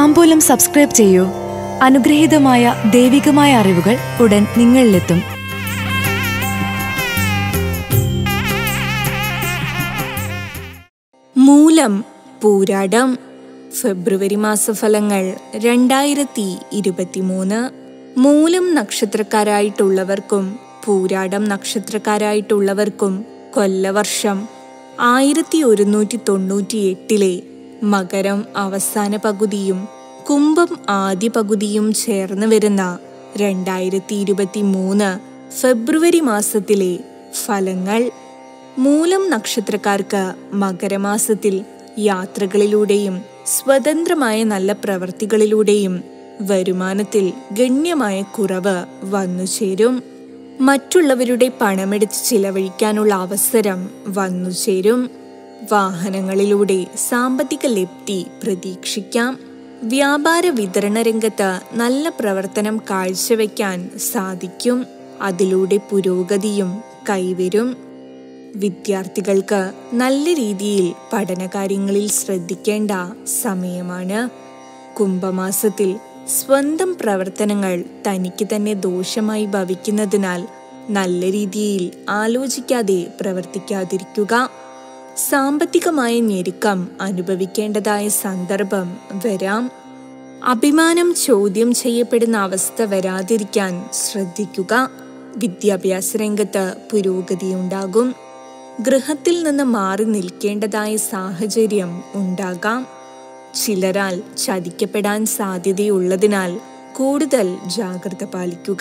താമ്പൂലം subscribe ചെയ്യൂ അനുഗ്രഹീതമായ ദൈവികമായ അറിവുകൾ ഉടൻ നിങ്ങളിലെത്തും മൂലം പൂരാടം ഫെബ്രുവരി മാസഫലങ്ങൾ രണ്ടായിരത്തി ഇരുപത്തിമൂന്ന് മൂലം നക്ഷത്രക്കാരായിട്ടുള്ളവർക്കും പൂരാടം നക്ഷത്രക്കാരായിട്ടുള്ളവർക്കും കൊല്ലവർഷം ആയിരത്തി ഒരുന്നൂറ്റി തൊണ്ണൂറ്റി എട്ടിലെ മകരം അവസാന പകുതിയും കുംഭം ആദ്യ പകുതിയും ചേർന്ന് വരുന്ന രണ്ടായിരത്തി ഇരുപത്തി മൂന്ന് ഫെബ്രുവരി മാസത്തിലെ ഫലങ്ങൾ മൂലം നക്ഷത്രക്കാർക്ക് മകരമാസത്തിൽ യാത്രകളിലൂടെയും സ്വതന്ത്രമായ നല്ല പ്രവൃത്തികളിലൂടെയും വരുമാനത്തിൽ ഗണ്യമായ കുറവ് വന്നുചേരും മറ്റുള്ളവരുടെ പണമെടുത്ത് ചിലവഴിക്കാനുള്ള അവസരം വന്നുചേരും വാഹനങ്ങളിലൂടെ സാമ്പത്തിക ലബ്ധി പ്രതീക്ഷിക്കാം വ്യാപാര വിതരണ രംഗത്ത് നല്ല പ്രവർത്തനം കാഴ്ചവെക്കാൻ സാധിക്കും അതിലൂടെ പുരോഗതിയും കൈവരും വിദ്യാർത്ഥികൾക്ക് നല്ല രീതിയിൽ പഠനകാര്യങ്ങളിൽ ശ്രദ്ധിക്കേണ്ട സമയമാണ് കുംഭമാസത്തിൽ സ്വന്തം പ്രവർത്തനങ്ങൾ തനിക്ക് തന്നെ ദോഷമായി ഭവിക്കുന്നതിനാൽ നല്ല രീതിയിൽ ആലോചിക്കാതെ പ്രവർത്തിക്കാതിരിക്കുക സാമ്പത്തികമായ ഞെരുക്കം അനുഭവിക്കേണ്ടതായ സന്ദർഭം വരാം അഭിമാനം ചോദ്യം ചെയ്യപ്പെടുന്ന അവസ്ഥ വരാതിരിക്കാൻ ശ്രദ്ധിക്കുക വിദ്യാഭ്യാസ രംഗത്ത് പുരോഗതിയുണ്ടാകും ഗൃഹത്തിൽ നിന്ന് മാറി നിൽക്കേണ്ടതായ സാഹചര്യം ഉണ്ടാകാം ചിലരാൽ ചതിക്കപ്പെടാൻ സാധ്യതയുള്ളതിനാൽ കൂടുതൽ ജാഗ്രത പാലിക്കുക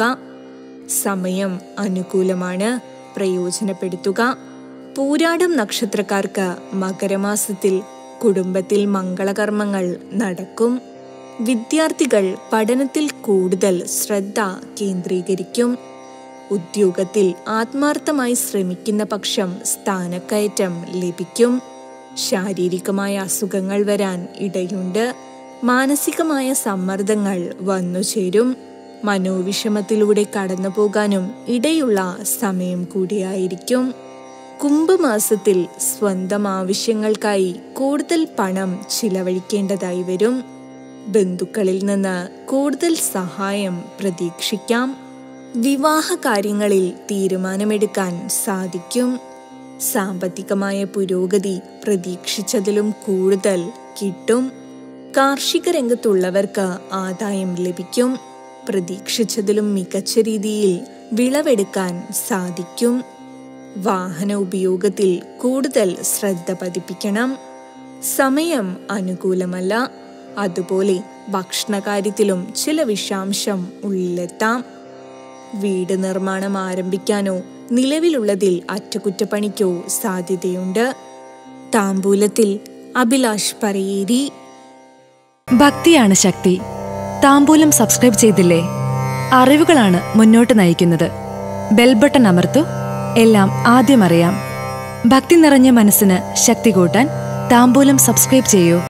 സമയം അനുകൂലമാണ് പ്രയോജനപ്പെടുത്തുക പൂരാടം നക്ഷത്രക്കാർക്ക് മകരമാസത്തിൽ കുടുംബത്തിൽ മംഗളകർമ്മങ്ങൾ നടക്കും വിദ്യാർത്ഥികൾ പഠനത്തിൽ കൂടുതൽ ശ്രദ്ധ കേന്ദ്രീകരിക്കും ഉദ്യോഗത്തിൽ ആത്മാർത്ഥമായി ശ്രമിക്കുന്ന പക്ഷം സ്ഥാനക്കയറ്റം ലഭിക്കും ശാരീരികമായ അസുഖങ്ങൾ വരാൻ ഇടയുണ്ട് മാനസികമായ സമ്മർദ്ദങ്ങൾ വന്നുചേരും മനോവിഷമത്തിലൂടെ കടന്നു പോകാനും ഇടയുള്ള സമയം കൂടിയായിരിക്കും കുംഭമാസത്തിൽ സ്വന്തം ആവശ്യങ്ങൾക്കായി കൂടുതൽ പണം ചിലവഴിക്കേണ്ടതായി വരും ബന്ധുക്കളിൽ നിന്ന് കൂടുതൽ സഹായം പ്രതീക്ഷിക്കാം വിവാഹ കാര്യങ്ങളിൽ തീരുമാനമെടുക്കാൻ സാധിക്കും സാമ്പത്തികമായ പുരോഗതി പ്രതീക്ഷിച്ചതിലും കൂടുതൽ കിട്ടും കാർഷിക രംഗത്തുള്ളവർക്ക് ആദായം ലഭിക്കും പ്രതീക്ഷിച്ചതിലും മികച്ച രീതിയിൽ വിളവെടുക്കാൻ സാധിക്കും വാഹന ഉപയോഗത്തിൽ കൂടുതൽ ശ്രദ്ധ പതിപ്പിക്കണം സമയം അനുകൂലമല്ല അതുപോലെ ഭക്ഷണകാര്യത്തിലും ചില വിഷാംശം ഉള്ളിലെത്താം വീട് നിർമ്മാണം ആരംഭിക്കാനോ നിലവിലുള്ളതിൽ അറ്റകുറ്റപ്പണിക്കോ സാധ്യതയുണ്ട് താമ്പൂലത്തിൽ അഭിലാഷ് പറയേരി ഭക്തിയാണ് ശക്തി താമ്പൂലം സബ്സ്ക്രൈബ് ചെയ്തില്ലേ അറിവുകളാണ് മുന്നോട്ട് നയിക്കുന്നത് ബെൽ ബട്ടൺ അമർത്തു എല്ലാം ആദ്യം അറിയാം ഭക്തി നിറഞ്ഞ മനസ്സിന് ശക്തി കൂട്ടാൻ താമ്പൂലം സബ്സ്ക്രൈബ് ചെയ്യൂ